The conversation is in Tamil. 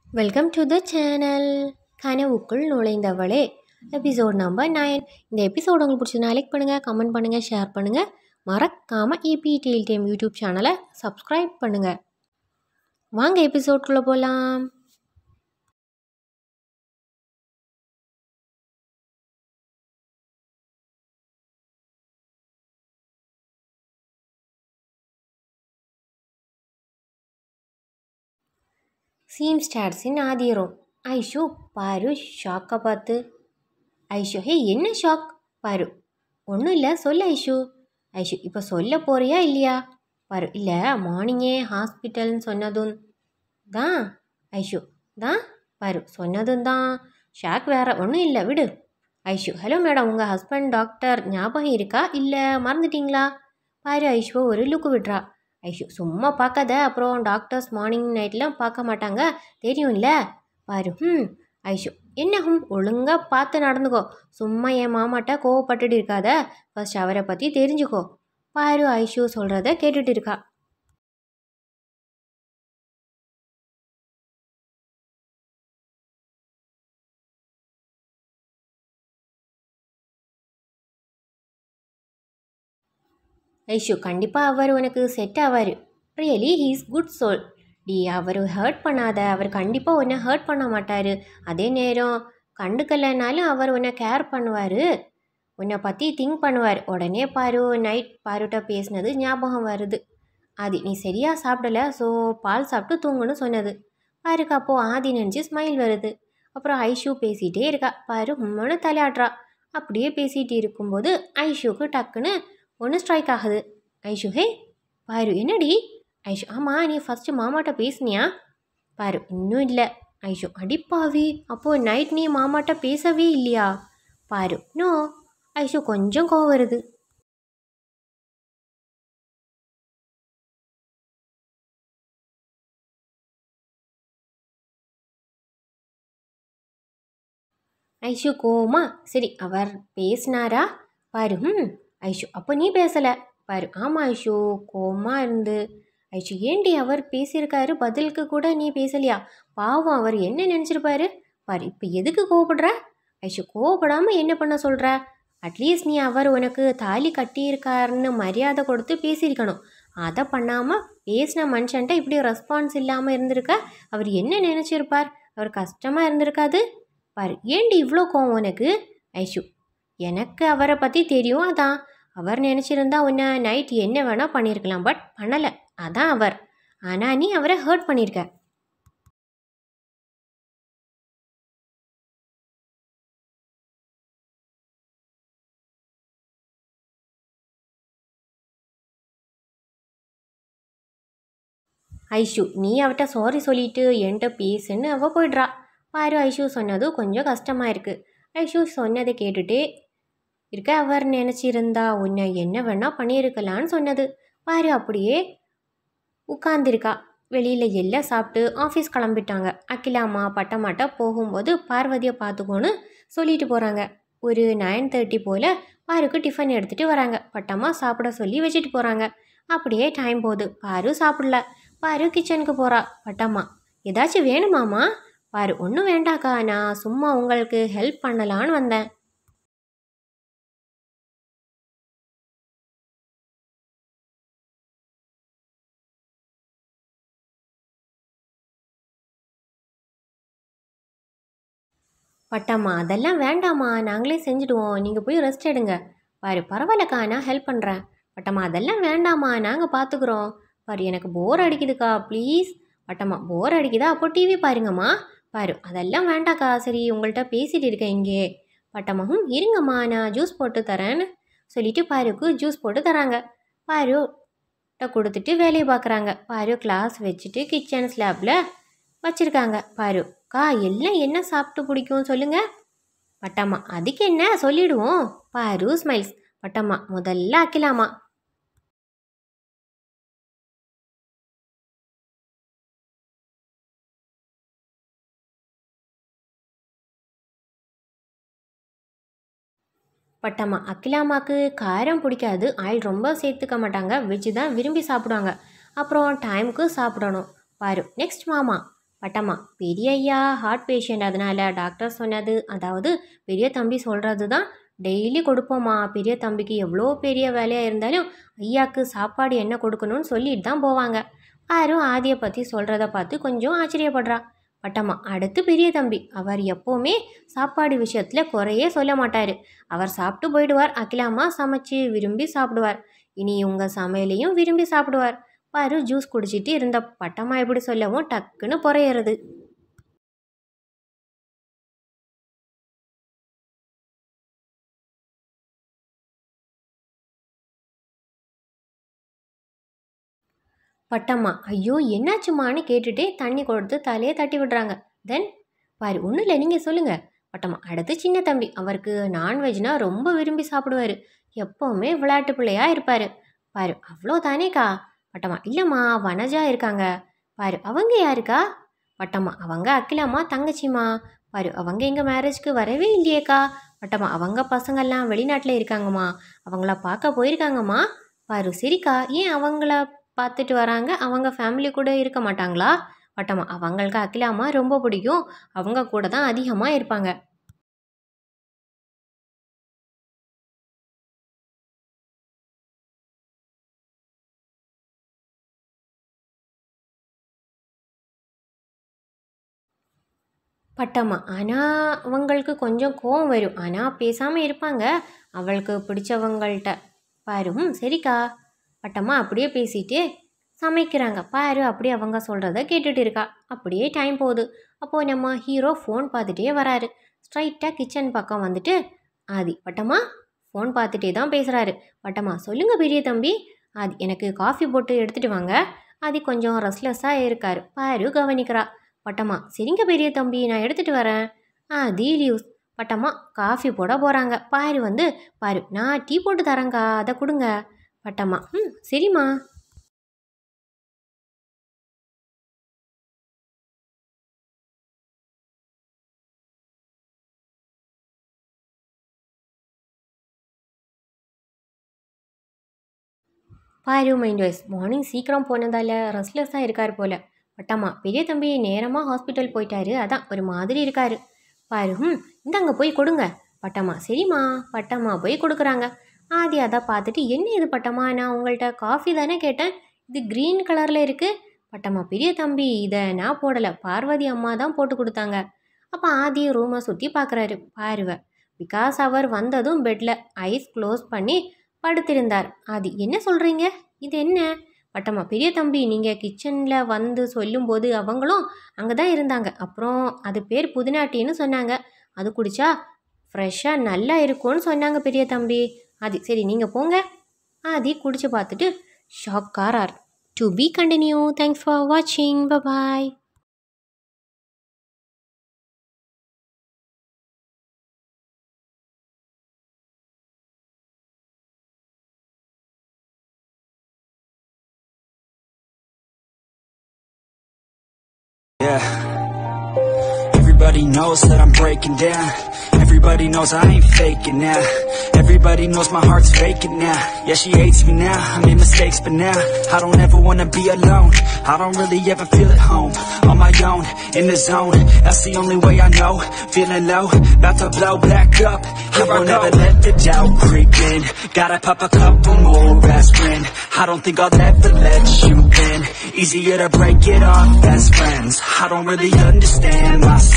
வெல்கம் டு த சேனல் கனவுக்குள் நுழைந்தவளே எபிசோட் நம்பர் நைன் இந்த எபிசோட் உங்களுக்கு பிடிச்சதுனா லைக் பண்ணுங்கள் கமெண்ட் பண்ணுங்கள் ஷேர் பண்ணுங்கள் மறக்காமல் இபி டெயில் டைம் யூடியூப் சேனலை சப்ஸ்கிரைப் பண்ணுங்கள் வாங்க எபிசோட்குள்ளே போகலாம் சீம் ஸ்டார்ஸின் ஆதிரம் ஐஷு பாரு ஷாக்கை பார்த்து ஐஷு ஹே என்ன ஷாக் பாரு ஒன்றும் இல்லை சொல்லு ஐஷு ஐஷு இப்போ சொல்ல போறியா இல்லையா பாரு இல்லை மார்னிங்கே ஹாஸ்பிட்டல்னு சொன்னதும் தான் ஐஷு தான் பாரு சொன்னதும் தான் ஷாக் வேற ஒன்றும் இல்லை விடு ஐஷு ஹலோ மேடம் உங்கள் ஹஸ்பண்ட் டாக்டர் ஞாபகம் இருக்கா இல்லை மறந்துட்டீங்களா பாரு ஐஷுவை ஒரு லுக்கு விட்றா ஐஷு சும்மா பார்க்காத அப்புறம் டாக்டர்ஸ் மார்னிங் நைட்லாம் பார்க்க மாட்டாங்க தெரியும்ல பாரு ம் ஐஷு என்ன ஹம் ஒழுங்காக பார்த்து நடந்துக்கோ சும்மா என் மாமாட்ட கோவப்பட்டுட்டு இருக்காத ஃபர்ஸ்ட் அவரை பற்றி தெரிஞ்சுக்கோ பாரு ஐஷு சொல்கிறத கேட்டுட்டு இருக்கா ஐஷு கண்டிப்பாக அவர் உனக்கு செட் ஆவார் ரியலி ஹீஸ் குட் சோல் டி அவர் ஹர்ட் பண்ணாத அவர் கண்டிப்பாக உன்னை ஹர்ட் பண்ண மாட்டார் அதே நேரம் கண்டுக்கலைனாலும் அவர் உன்னை கேர் பண்ணுவார் உன்னை பற்றி திங்க் பண்ணுவார் உடனே பாரு நைட் பாருட்ட பேசினது ஞாபகம் வருது ஆதி நீ சரியாக சாப்பிடல ஸோ பால் சாப்பிட்டு தூங்குன்னு சொன்னது பாருக்கு அப்போது ஆதி நினச்சி ஸ்மைல் வருது அப்புறம் ஐஷு பேசிகிட்டே இருக்கா பாரு உம்மனு தலையாடுறா அப்படியே பேசிகிட்டு இருக்கும்போது ஐஷுக்கு டக்குன்னு ஒன்று ஸ்ட்ரைக் ஆகுது ஐஷு ஹே பாரு என்னடி ஐஷு ஆமாம் நீ ஃபஸ்ட்டு மாமாட்ட பேசுனியா பாரு இன்னும் இல்லை ஐஷு அடிப்பாவி அப்போது நைட் நீ மாமாட்ட பேசவே இல்லையா பாரு நோ ஐஷு கொஞ்சம் கோவம் வருது ஐஷு கோவமா சரி அவர் பேசினாரா பாரு ம் ஐஷு அப்போ நீ பேசலை பாரு ஆமாம் ஐஷு கோவமா இருந்து ஐஷு ஏண்டி அவர் பேசியிருக்காரு பதிலுக்கு கூட நீ பேசலையா பாவம் அவர் என்ன நினச்சிருப்பாரு பாரு இப்போ எதுக்கு கோவப்படுற ஐஷு கோவப்படாமல் என்ன பண்ண சொல்கிற அட்லீஸ்ட் நீ அவர் உனக்கு தாலி கட்டியிருக்காருன்னு மரியாதை கொடுத்து பேசியிருக்கணும் அதை பண்ணாமல் பேசின மனுஷன்ட்ட இப்படி ரெஸ்பான்ஸ் இல்லாமல் இருந்திருக்க அவர் என்ன நினச்சிருப்பார் அவர் கஷ்டமாக இருந்திருக்காது பாரு ஏண்டி இவ்வளோ கோவம் உனக்கு ஐஷு எனக்கு அவரை பற்றி தெரியும் அதான் அவர் நினச்சிருந்தா உன்னை நைட் என்ன வேணால் பண்ணியிருக்கலாம் பட் பண்ணலை அதான் அவர் ஆனால் நீ அவரை ஹர்ட் பண்ணியிருக்க ஐஷு நீ அவட்ட சாரி சொல்லிட்டு என்கிட்ட பேசுன்னு அவள் போயிடுறா பாரு ஐஷு சொன்னது கொஞ்சம் கஷ்டமாக இருக்குது ஐஷு சொன்னதை கேட்டுட்டே இருக்க அவர் நினச்சிருந்தா உன்னை என்ன வேணால் பண்ணியிருக்கலான்னு சொன்னது பாரு அப்படியே உட்கார்ந்திருக்கா வெளியில் எல்லாம் சாப்பிட்டு ஆஃபீஸ் கிளம்பிட்டாங்க அகிலாமா பட்டமாட்டா போகும்போது பார்வதியை பார்த்துக்கோன்னு சொல்லிட்டு போகிறாங்க ஒரு நைன் தேர்ட்டி போல் பாருக்கு டிஃபன் எடுத்துகிட்டு வராங்க பட்டம்மா சாப்பிட சொல்லி வச்சுட்டு போகிறாங்க அப்படியே டைம் போகுது பாரு சாப்பிடல பாரு கிச்சனுக்கு போகிறா பட்டம்மா ஏதாச்சும் வேணுமாம்மா பாரு ஒன்றும் வேண்டாக்கா நான் சும்மா உங்களுக்கு ஹெல்ப் பண்ணலான்னு வந்தேன் பட்டம்மா அதெல்லாம் வேண்டாம்மா நாங்களே செஞ்சுடுவோம் நீங்கள் போய் ரெஸ்ட் எடுங்க பாரு பரவாயில்லக்கா நான் ஹெல்ப் பண்ணுறேன் பட்டம்மா அதெல்லாம் வேண்டாம்மா நாங்கள் பார்த்துக்குறோம் பாரு எனக்கு போர் அடிக்குதுக்கா ப்ளீஸ் பட்டம்மா போர் அடிக்குதா அப்போ டிவி பாருங்கம்மா பாரு அதெல்லாம் வேண்டாக்கா சரி உங்கள்கிட்ட பேசிகிட்டு இருக்கேன் இங்கே பட்டம்மா ம் இருங்கம்மா நான் ஜூஸ் போட்டு தரேன்னு சொல்லிட்டு பாருக்கு ஜூஸ் போட்டு தராங்க பாரு கொடுத்துட்டு வேலையை பார்க்குறாங்க பாரு கிளாஸ் வச்சுட்டு கிச்சன் ஸ்லாப்பில் வச்சுருக்காங்க பாரு கா எல்லாம் என்ன சாப்பிட்டு பிடிக்கும் சொல்லுங்க பட்டம்மா அதுக்கு என்ன சொல்லிடுவோம் பாரு ஸ்மைல்ஸ் பட்டம்மா முதல்ல அக்கிலாமா பட்டம்மா அக்கிலாமாக்கு காரம் பிடிக்காது ஆயில் ரொம்ப சேர்த்துக்க மாட்டாங்க வெஜ்ஜு தான் விரும்பி சாப்பிடுவாங்க அப்புறம் டைமுக்கு சாப்பிடணும் பாரு நெக்ஸ்ட் மாமா பட்டம்மா பெரிய ஐயா ஹார்ட் பேஷண்ட் அதனால டாக்டர் சொன்னது அதாவது பெரிய தம்பி சொல்கிறது தான் டெய்லி கொடுப்போம்மா பெரிய தம்பிக்கு எவ்வளோ பெரிய வேலையாக இருந்தாலும் ஐயாக்கு சாப்பாடு என்ன கொடுக்கணும்னு சொல்லிட்டு தான் போவாங்க யாரும் ஆதியை பற்றி சொல்கிறத பார்த்து கொஞ்சம் ஆச்சரியப்படுறா பட்டம்மா அடுத்து பெரிய தம்பி அவர் எப்போவுமே சாப்பாடு விஷயத்தில் குறையே சொல்ல மாட்டார் அவர் சாப்பிட்டு போயிடுவார் அகிலாம்மா சமைச்சு விரும்பி சாப்பிடுவார் இனி உங்கள் சமையலையும் விரும்பி சாப்பிடுவார் பாரு ஜூஸ் குடிச்சிட்டு இருந்த பட்டம்மா எப்படி சொல்லவும் டக்குன்னு புறையிறது பட்டம்மா ஐயோ என்னாச்சுமான்னு கேட்டுட்டே தண்ணி கொடுத்து தலையை தட்டி விடுறாங்க தென் பாரு ஒன்றும் இல்லை நீங்கள் சொல்லுங்கள் பட்டம்மா அடுத்து சின்ன தம்பி அவருக்கு நான்வெஜ்னா ரொம்ப விரும்பி சாப்பிடுவார் எப்போவுமே விளையாட்டு பிள்ளையா இருப்பார் பாரு அவ்வளோ தானேக்கா பட்டம்மா இல்லைம்மா வனஜா இருக்காங்க பாரு அவங்க யாருக்கா பட்டம்மா அவங்க அகிலாம்மா தங்கச்சிம்மா பாரு அவங்க எங்கள் மேரேஜ்க்கு வரவே இல்லையேக்கா பட்டம்மா அவங்க பசங்கள்லாம் வெளிநாட்டில் இருக்காங்கம்மா அவங்கள பார்க்க போயிருக்காங்கம்மா பாரு சரிக்கா ஏன் அவங்கள பார்த்துட்டு வராங்க அவங்க ஃபேமிலி கூட இருக்க மாட்டாங்களா பட்டம்மா அவங்களுக்கு அகிலாம்மா ரொம்ப பிடிக்கும் அவங்க கூட தான் அதிகமாக இருப்பாங்க பட்டம்மா ஆனால் அவங்களுக்கு கொஞ்சம் கோவம் வரும் ஆனால் பேசாமல் இருப்பாங்க அவளுக்கு பிடிச்சவங்கள்ட்ட பாரு ம் சரிக்கா பட்டம்மா அப்படியே பேசிட்டு சமைக்கிறாங்க பாரு அப்படியே அவங்க சொல்கிறத கேட்டுட்டு இருக்கா அப்படியே டைம் போகுது அப்போது நம்ம ஹீரோ ஃபோன் பார்த்துட்டே வராரு ஸ்ட்ரைட்டாக கிச்சன் பக்கம் வந்துட்டு ஆதி பட்டம்மா ஃபோன் பார்த்துட்டே தான் பேசுகிறாரு பட்டம்மா சொல்லுங்கள் பெரிய தம்பி ஆதி எனக்கு காஃபி போட்டு எடுத்துகிட்டு வாங்க ஆதி கொஞ்சம் ரெஸ்ட்லெஸ்ஸாக இருக்கார் பாரு கவனிக்கிறா பட்டம்மா சரிங்க பெரிய தம்பி நான் எடுத்துகிட்டு வரேன் ஆதி லீவ்ஸ் பட்டம்மா காஃபி போட போகிறாங்க பாரு வந்து பாரு நான் டீ போட்டு தரேங்க்கா அதை கொடுங்க பட்டம்மா ம் சரிம்மா பாரு மைண்ட் வைஸ் மார்னிங் சீக்கிரம் போனதால ரெஸ்ட்லெஸ்ஸாக இருக்கார் போல பட்டம்மா பெரிய தம்பி நேரமாக ஹாஸ்பிட்டல் போயிட்டாரு அதான் ஒரு மாதிரி இருக்காரு பாரு ம் இந்தாங்க போய் கொடுங்க பட்டம்மா சரிம்மா பட்டம்மா போய் கொடுக்குறாங்க ஆதி அதை பார்த்துட்டு என்ன இது பட்டம்மா நான் உங்கள்கிட்ட காஃபி தானே கேட்டேன் இது க்ரீன் கலரில் இருக்குது பட்டம்மா பெரிய தம்பி இதை நான் போடலை பார்வதி அம்மா தான் போட்டு கொடுத்தாங்க அப்போ ஆதி ரூமை சுற்றி பார்க்குறாரு பாருவ பிகாஸ் அவர் வந்ததும் பெட்டில் ஐஸ் க்ளோஸ் பண்ணி படுத்திருந்தார் ஆதி என்ன சொல்கிறீங்க இது என்ன பட்டம்மா பெரிய தம்பி நீங்கள் கிச்சனில் வந்து சொல்லும்போது அவங்களும் அங்கே தான் இருந்தாங்க அப்புறம் அது பேர் புதினாட்டின்னு சொன்னாங்க அது குடிச்சா ஃப்ரெஷ்ஷாக நல்லா இருக்கும்னு சொன்னாங்க பெரிய தம்பி ஆதி சரி நீங்கள் போங்க ஆதி குடிச்சு பார்த்துட்டு ஷாக்காரார் to be continued thanks for வாட்சிங் bye Yeah. Everybody knows that I'm breaking down. Everybody knows I ain't faking now. Everybody knows my heart's faking now. Yeah, she hates me now. I made mistakes, but now I don't ever wanna be alone. I don't really ever feel at home. On my own, in the zone. That's the only way I know. Feeling low, about to blow back up. I won't ever let the doubt creep in. Gotta pop a couple more aspirin. I don't think I'll ever let you in. Easier to break it off best friends. I don't really understand myself.